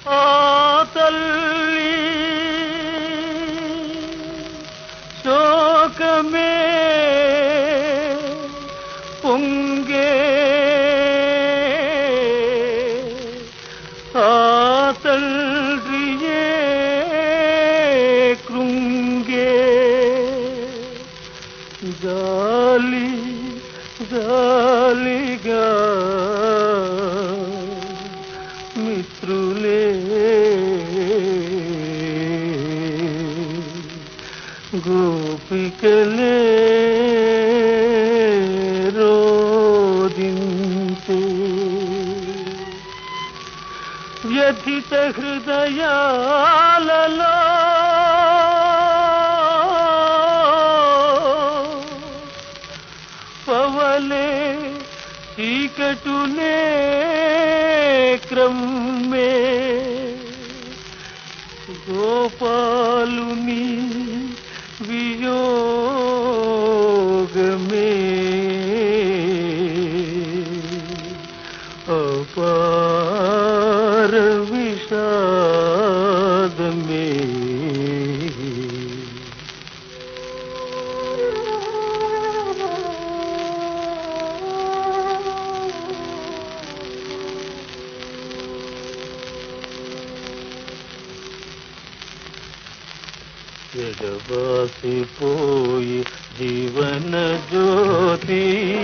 ఆ తల్లి శోకమే పొంగే ఆ తండ్రియే కృంగే గాలి గాలిగా మిత్రులే గోపికలే రోదించే వ్యథిత హృదయాలలో పవలే చీకటులే క్రమ్మే గోపాలుని వియోగమే అపార విషాదమే ఎడబాసిపోయి జీవన జ్యోతి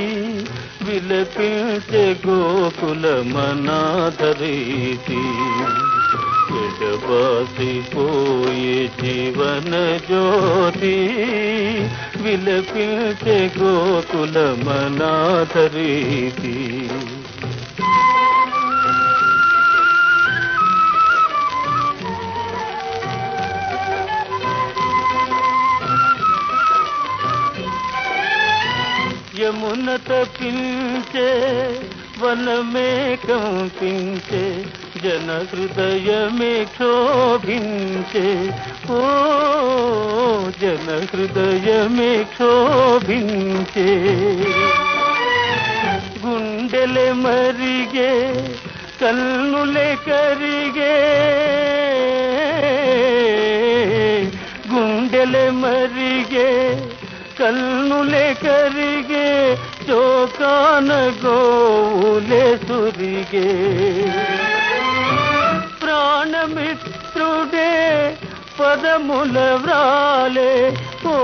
విలపించే గోకుల మనాధరీతి ఎడబాసిపోయి జీవన జ్యోతి విలపించే గోకుల మనాధరీతి యమున తప్పించే వనమే కంపించే జన హృదయమే క్షోభించే ఓ జన హృదయమే క్షోభించే గుండెలే మరిగే కన్నులే కరిగే గుండెలే మరిగే కన్నులే కరిగే చోకాన గోవులే సురిగే ప్రాణమిత్రుడే పదముల వ్రాలే ఓ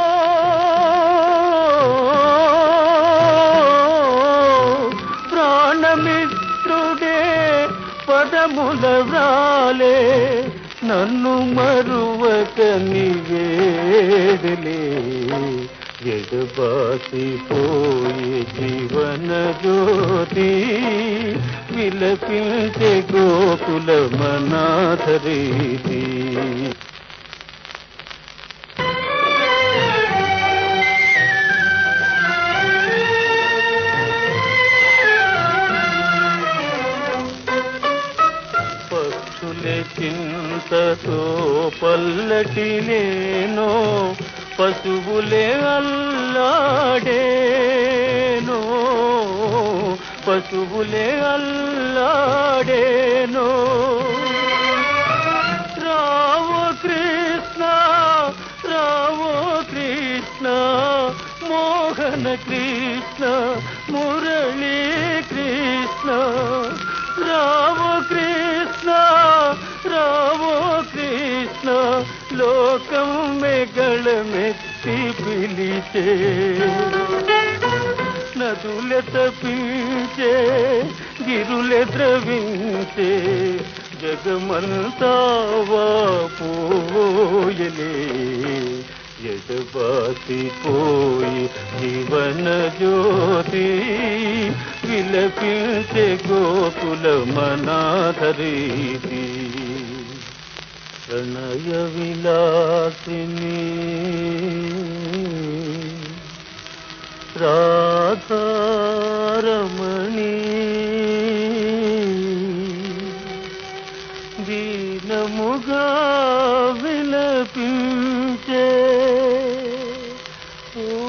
ప్రాణమిత్రుడే పదముల వ్రాలే నన్ను మరువక నివేడలే ఎడబాసిపోయే జీవన జ్యోతి విలపించే గోకుల మనాధరీతి పక్షులే చింతతో పల్లటిలేనో పశువులే అల్లాడేనో పశువులే అల్లాడేనో రావో కృష్ణ రావో కృష్ణ మోహన కృష్ణ మురళీ కృష్ణ రావో కృష్ణ రావో కృష్ణ లోకం మెగళమెత్తి పిలిచే నదులె తప్పించే గిరులె ద్రవించే జగమంతా పోయలే ఎడబాసిపోయి జీవన జ్యోతి విలపించే గోకుల మనాధరీతి ప్రణయ విలాసిని రాధారమణి దీనముగా విలపించే ఓ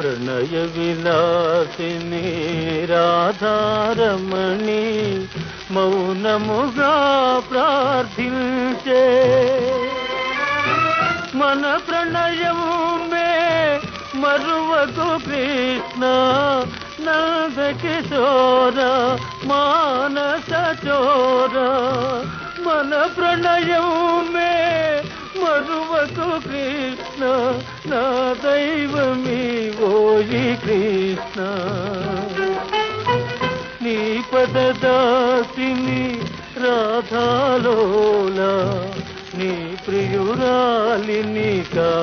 ప్రణయ విలాసిని రాధారమణి మౌనముగా ప్రార్థించే మన ప్రణయమే మరువకు కృష్ణ నంద కిశోర మానస చోర మన ప్రణయమే మరువకు కృష్ణ నా దైవమీ ఓయి కృష్ణ నీ పదదాసిని రాధాలోల నీ ప్రియురాలిని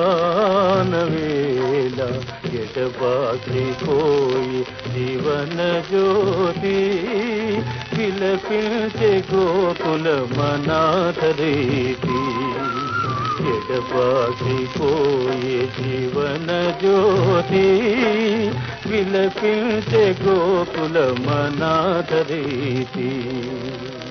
కానవేళ ఎటబాసి పోయి జీవన జ్యోతి విలపించే గోకుల మనాథరీతి ఎడబాసి పోయే జీవన జ్యోతి విలపించే గోకుల మనాథరీతి